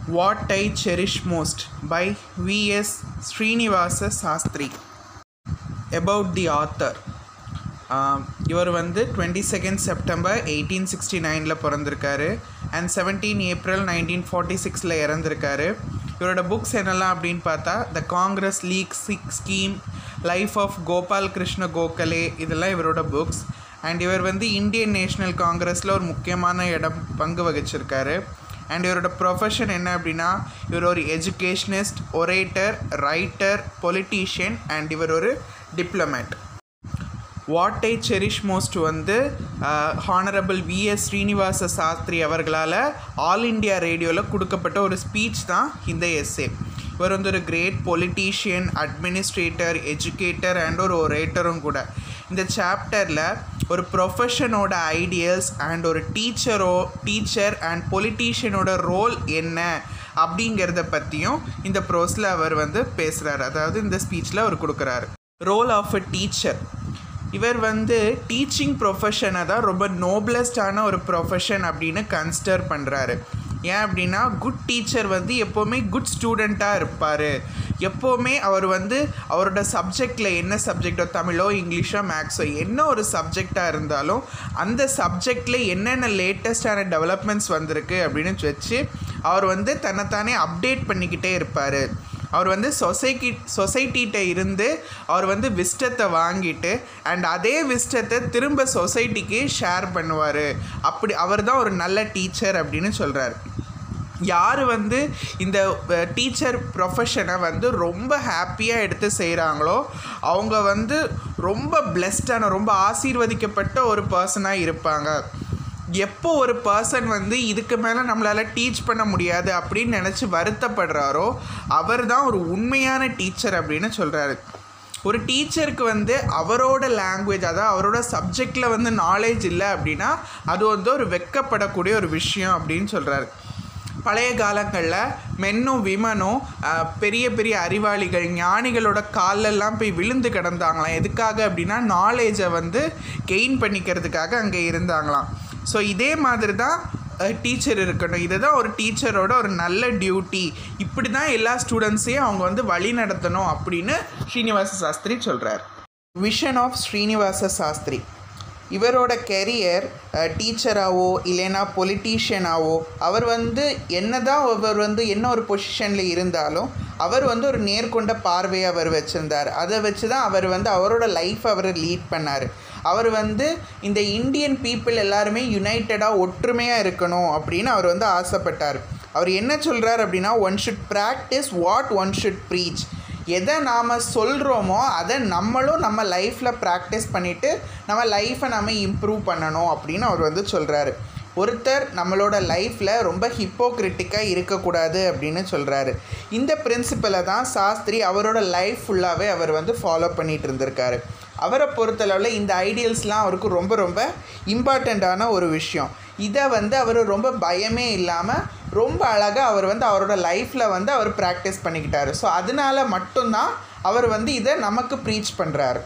What I Cherish Most by V.S. Srinivasa Sastry. About the author. ஆம், இவர் வந்து twenty second September eighteen sixty நைனில் பிறந்திருக்காரு and seventeen April nineteen forty சிக்ஸில் இறந்துருக்காரு இவரோட புக்ஸ் என்னெல்லாம் அப்படின்னு பார்த்தா த காங்கிரஸ் லீக் சிக் scheme life of Gopal Krishna Gokhale இதெல்லாம் இவரோட புக்ஸ் அண்ட் இவர் வந்து இந்தியன் நேஷனல் காங்கிரஸில் ஒரு முக்கியமான இடம் பங்கு வகிச்சிருக்காரு அண்ட் இவரோட ப்ரொஃபஷன் என்ன அப்படின்னா இவர் ஒரு educationist orator writer politician and இவர் ஒரு diplomat what I cherish most வந்து ஹானரபிள் விஎஸ் ஸ்ரீனிவாச சாஸ்திரி அவர்களால் ஆல் இண்டியா ரேடியோவில் கொடுக்கப்பட்ட ஒரு ஸ்பீச் தான் இந்த எஸ்ஏ இவர் வந்து ஒரு great politician administrator educator and ஒரு ஒரேட்டரும் கூட இந்த சாப்டரில் ஒரு ப்ரொஃபஷனோட ஐடியல்ஸ் அண்ட் ஒரு டீச்சரோ டீச்சர் அண்ட் பொலிட்டீஷியனோட ரோல் என்ன அப்படிங்கிறத பற்றியும் இந்த ப்ரோஸில் அவர் வந்து பேசுகிறாரு அதாவது இந்த ஸ்பீச்சில் அவர் கொடுக்குறாரு ரோல் ஆஃப் அ டீச்சர் இவர் வந்து டீச்சிங் ப்ரொஃபஷனை தான் ரொம்ப நோப்லஸ்டான ஒரு ப்ரொஃபஷன் அப்படின்னு கன்சிடர் பண்ணுறாரு ஏன் அப்படின்னா குட் டீச்சர் வந்து எப்போவுமே குட் ஸ்டூடெண்ட்டாக இருப்பார் எப்போவுமே அவர் வந்து அவரோட சப்ஜெக்டில் என்ன சப்ஜெக்டோ தமிழோ இங்கிலீஷோ மேக்ஸோ என்ன ஒரு சப்ஜெக்டாக இருந்தாலும் அந்த சப்ஜெக்டில் என்னென்ன லேட்டஸ்டான டெவலப்மெண்ட்ஸ் வந்திருக்கு அப்படின்னு வச்சு அவர் வந்து தன்னைத்தானே அப்டேட் பண்ணிக்கிட்டே இருப்பார் அவர் வந்து சொசைட்டி சொசைட்டிகிட்ட இருந்து அவர் வந்து விஸ்டத்தை வாங்கிட்டு அண்ட் அதே விஸ்டத்தை திரும்ப சொசைட்டிக்கு ஷேர் பண்ணுவார் அப்படி அவர் தான் ஒரு நல்ல டீச்சர் அப்படின்னு சொல்கிறார் யார் வந்து இந்த டீச்சர் ப்ரொஃபஷனை வந்து ரொம்ப ஹாப்பியாக எடுத்து செய்கிறாங்களோ அவங்க வந்து ரொம்ப பிளெஸ்டான ரொம்ப ஆசீர்வதிக்கப்பட்ட ஒரு பர்சனாக இருப்பாங்க எப்போ ஒரு பர்சன் வந்து இதுக்கு மேலே நம்மளால் டீச் பண்ண முடியாது அப்படின்னு நினச்சி வருத்தப்படுறாரோ அவர் தான் ஒரு உண்மையான டீச்சர் அப்படின்னு சொல்கிறாரு ஒரு டீச்சருக்கு வந்து அவரோட லாங்குவேஜ் அதாவது அவரோட சப்ஜெக்டில் வந்து நாலேஜ் இல்லை அப்படின்னா அது வந்து ஒரு வெக்கப்படக்கூடிய ஒரு விஷயம் அப்படின்னு சொல்கிறாரு பழைய காலங்களில் மென்னும் விமனும் அஹ், பெரிய பெரிய அறிவாளிகள் ஞானிகளோட காலெல்லாம் போய் விழுந்து கிடந்தாங்களாம் எதுக்காக அப்படின்னா நாலேஜை வந்து கெயின் பண்ணிக்கிறதுக்காக அங்கே இருந்தாங்களாம் ஸோ இதே மாதிரி தான் டீச்சர் இருக்கணும் இதுதான் ஒரு டீச்சரோட ஒரு நல்ல டியூட்டி இப்படி தான் எல்லா ஸ்டூடெண்ட்ஸையும் அவங்க வந்து வழி நடத்தணும் அப்படின்னு ஸ்ரீனிவாச சாஸ்திரி சொல்கிறார் விஷன் ஆஃப் ஸ்ரீனிவாச சாஸ்திரி இவரோட கெரியர் டீச்சராகவோ இல்லைன்னா பொலிட்டீஷியனாவோ அவர் வந்து என்ன தான் அவர் வந்து என்ன ஒரு பொசிஷனில் இருந்தாலும் அவர் வந்து ஒரு நேர்கொண்ட பார்வையை அவர் வச்சுருந்தார் அதை வச்சு தான் அவர் வந்து அவரோட லைஃப் அவர் லீட் பண்ணார் அவர் வந்து இந்த இந்தியன் பீப்புள் எல்லாருமே யுனைட்டடாக ஒற்றுமையாக இருக்கணும் அப்படின்னு அவர் வந்து ஆசைப்பட்டார் அவர் என்ன சொல்கிறார் அப்படின்னா one should practise what one should preach எதை நாம் சொல்கிறோமோ அதை நம்மளும் நம்ம லைஃப்பில் ப்ராக்டிஸ் பண்ணிவிட்டு நம்ம லைஃப்பை நம்ம இம்ப்ரூவ் பண்ணணும் அப்படின்னு அவர் வந்து சொல்கிறாரு ஒருத்தர் நம்மளோட லைஃப்பில் ரொம்ப ஹிப்போக்ரிட்டிக்காக இருக்கக்கூடாது அப்படின்னு சொல்கிறாரு இந்த பிரின்சிபலை தான் சாஸ்திரி அவரோட லைஃப் ஃபுல்லாகவே அவர் வந்து ஃபாலோ பண்ணிகிட்டு இருந்திருக்காரு அவரை பொறுத்தளவில் இந்த ஐடியல்ஸ்லாம் அவருக்கு ரொம்ப ரொம்ப இம்பார்ட்டண்ட்டான ஒரு விஷயம் இதை வந்து அவர் ரொம்ப பயமே இல்லாமல் ரொம்ப அழகாக அவர் வந்து அவரோட லைஃப்பில் வந்து அவர் ப்ராக்டிஸ் பண்ணிக்கிட்டாரு ஸோ அதனால மட்டும்தான் அவர் வந்து இதை நமக்கு ப்ரீச் பண்ணுறாரு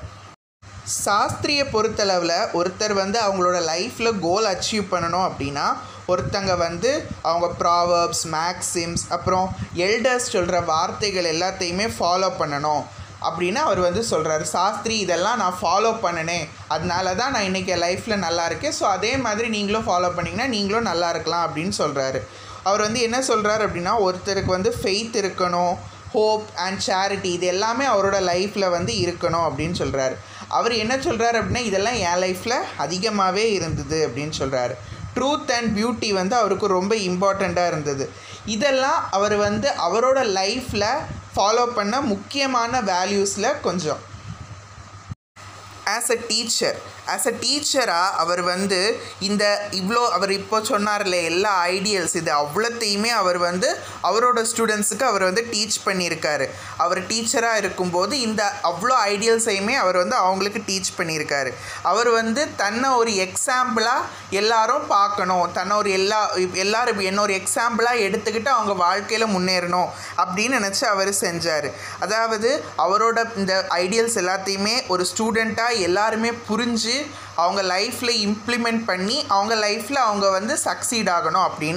சாஸ்திரியை பொறுத்தளவில் ஒருத்தர் வந்து அவங்களோட லைஃப்பில் கோல் அச்சீவ் பண்ணணும் அப்படின்னா ஒருத்தங்க வந்து அவங்க ப்ராவர்ப்ஸ் மேக்ஸிம்ஸ் அப்புறம் எல்டர்ஸ் சொல்கிற வார்த்தைகள் எல்லாத்தையுமே ஃபாலோ பண்ணணும் அப்படின்னு அவர் வந்து சொல்கிறாரு சாஸ்திரி இதெல்லாம் நான் ஃபாலோ பண்ணினேன் அதனால தான் நான் இன்றைக்கி என் லைஃப்பில் நல்லா இருக்கேன் ஸோ அதே மாதிரி நீங்களும் ஃபாலோ பண்ணிங்கன்னா நீங்களும் நல்லா இருக்கலாம் அப்படின்னு சொல்கிறாரு அவர் வந்து என்ன சொல்கிறாரு அப்படின்னா ஒருத்தருக்கு வந்து ஃபெய்த் இருக்கணும் ஹோப் அண்ட் சேரிட்டி இது எல்லாமே அவரோட லைஃப்பில் வந்து இருக்கணும் அப்படின்னு சொல்கிறாரு அவர் என்ன சொல்கிறாரு அப்படின்னா இதெல்லாம் என் லைஃப்பில் அதிகமாகவே இருந்தது அப்படின்னு சொல்கிறாரு ட்ரூத் அண்ட் பியூட்டி வந்து அவருக்கு ரொம்ப இம்பார்ட்டண்ட்டாக இருந்தது இதெல்லாம் அவர் வந்து அவரோட லைஃப்பில் ஃபாலோ பண்ண முக்கியமான வேல்யூஸில் கொஞ்சம் as a teacher as a டீச்சராக அவர் வந்து இந்த இவ்வளோ அவர் இப்போ சொன்னார்ல எல்லா ஐடியல்ஸ் இது அவ்வளோத்தையுமே அவர் வந்து அவரோட ஸ்டூடெண்ட்ஸுக்கு அவர் வந்து டீச் பண்ணியிருக்காரு அவர் டீச்சராக இருக்கும்போது இந்த அவ்வளோ ஐடியல்ஸையுமே அவர் வந்து அவங்களுக்கு டீச் பண்ணியிருக்காரு அவர் வந்து தன்னை ஒரு எக்ஸாம்பிளாக எல்லாரும் பார்க்கணும் தன்னை ஒரு எல்லா எல்லாரும் என்ன ஒரு எக்ஸாம்பிளாக எடுத்துக்கிட்டு அவங்க வாழ்க்கையில் முன்னேறணும் அப்படின்னு நினச்சி அவர் செஞ்சார் அதாவது அவரோட இந்த ஐடியல்ஸ் எல்லாத்தையுமே ஒரு ஸ்டூடெண்ட்டாக எல்லாருமே புரிஞ்சு அவங்க லைஃப்பில் இம்ப்ளிமெண்ட் பண்ணி அவங்க லைஃப்பில் அவங்க வந்து சக்சீட் ஆகணும் அப்படின்னு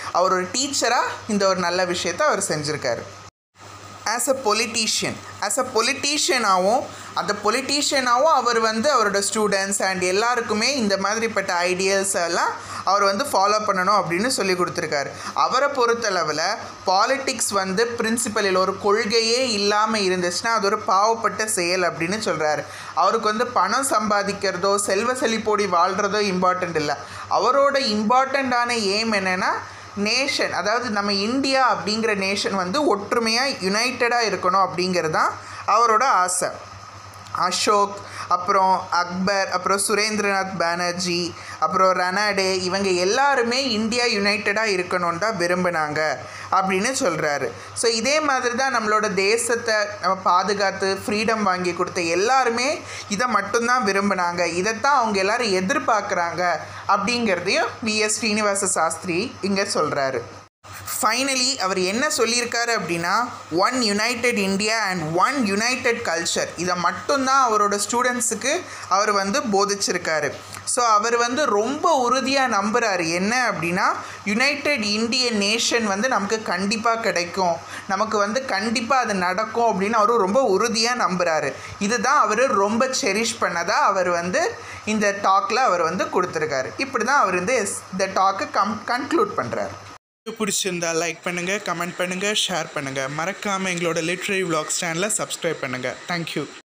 அவர் ஒரு டீச்சராக இந்த ஒரு நல்ல விஷயத்த அவர் செஞ்சுருக்காரு as a politician as a பொலிட்டீஷியனாகவும் அந்த பொலிட்டீஷியனாகவும் அவர் வந்து அவரோட ஸ்டூடெண்ட்ஸ் அண்ட் எல்லாருக்குமே இந்த மாதிரிப்பட்ட ஐடியல்ஸ் எல்லாம் அவர் வந்து ஃபாலோ பண்ணணும் அப்படின்னு சொல்லி கொடுத்துருக்காரு அவரை பொறுத்தளவில் பாலிட்டிக்ஸ் வந்து பிரின்சிபலில் ஒரு கொள்கையே இல்லாமல் இருந்துச்சுன்னா அது ஒரு பாவப்பட்ட செயல் அப்படின்னு சொல்கிறாரு அவருக்கு வந்து பணம் சம்பாதிக்கிறதோ செல்வ செழிப்போடி வாழ்கிறதோ இம்பார்ட்டண்ட் இல்லை அவரோட இம்பார்ட்டண்ட்டான எய்ம் என்னென்னா நேஷன் அதாவது நம்ம இந்தியா அப்படிங்கிற நேஷன் வந்து ஒற்றுமையாக யுனைட்டடாக இருக்கணும் அப்படிங்கிறது தான் அவரோட ஆசை அசோக் அப்புறம் அக்பர் அப்புறம் சுரேந்திரநாத் பானர்ஜி அப்புறம் ரனாடே இவங்க எல்லாருமே இந்தியா யுனைட்டடாக இருக்கணும்னு தான் விரும்பினாங்க அப்படின்னு சொல்கிறாரு ஸோ இதே மாதிரி தான் நம்மளோட தேசத்தை நம்ம பாதுகாத்து ஃப்ரீடம் வாங்கி கொடுத்த எல்லாருமே இதை மட்டும்தான் விரும்பினாங்க இதைத்தான் அவங்க எல்லாரும் எதிர்பார்க்குறாங்க அப்படிங்கிறதையும் வி எஸ் ஸ்ரீனிவாச சாஸ்திரி இங்கே சொல்கிறாரு ஃபைனலி அவர் என்ன சொல்லியிருக்காரு அப்படின்னா one united India and one united culture இதை மட்டும்தான் அவரோட ஸ்டூடெண்ட்ஸுக்கு அவர் வந்து போதிச்சிருக்காரு ஸோ அவர் வந்து ரொம்ப உறுதியாக நம்புகிறாரு என்ன அப்படின்னா யுனைடெட் இந்தியன் நேஷன் வந்து நமக்கு கண்டிப்பாக கிடைக்கும் நமக்கு வந்து கண்டிப்பாக அது நடக்கும் அப்படின்னு அவர் ரொம்ப உறுதியாக நம்புகிறாரு இதுதான் அவர் ரொம்ப செரிஷ் பண்ணதாக அவர் வந்து இந்த டாக்கில் அவர் வந்து கொடுத்துருக்காரு இப்படி தான் அவர் வந்து இந்த டாக்கை கம் கன்க்ளூட் பண்ணுறாரு பிடிச்சிருந்தா லைக் பண்ணுங்கள் கமெண்ட் பண்ணுங்கள் ஷேர் பண்ணுங்கள் மறக்காமல் எங்களோட லிட்ரரி vlogs சேனலை சப்ஸ்கிரைப் பண்ணுங்கள் தேங்க்யூ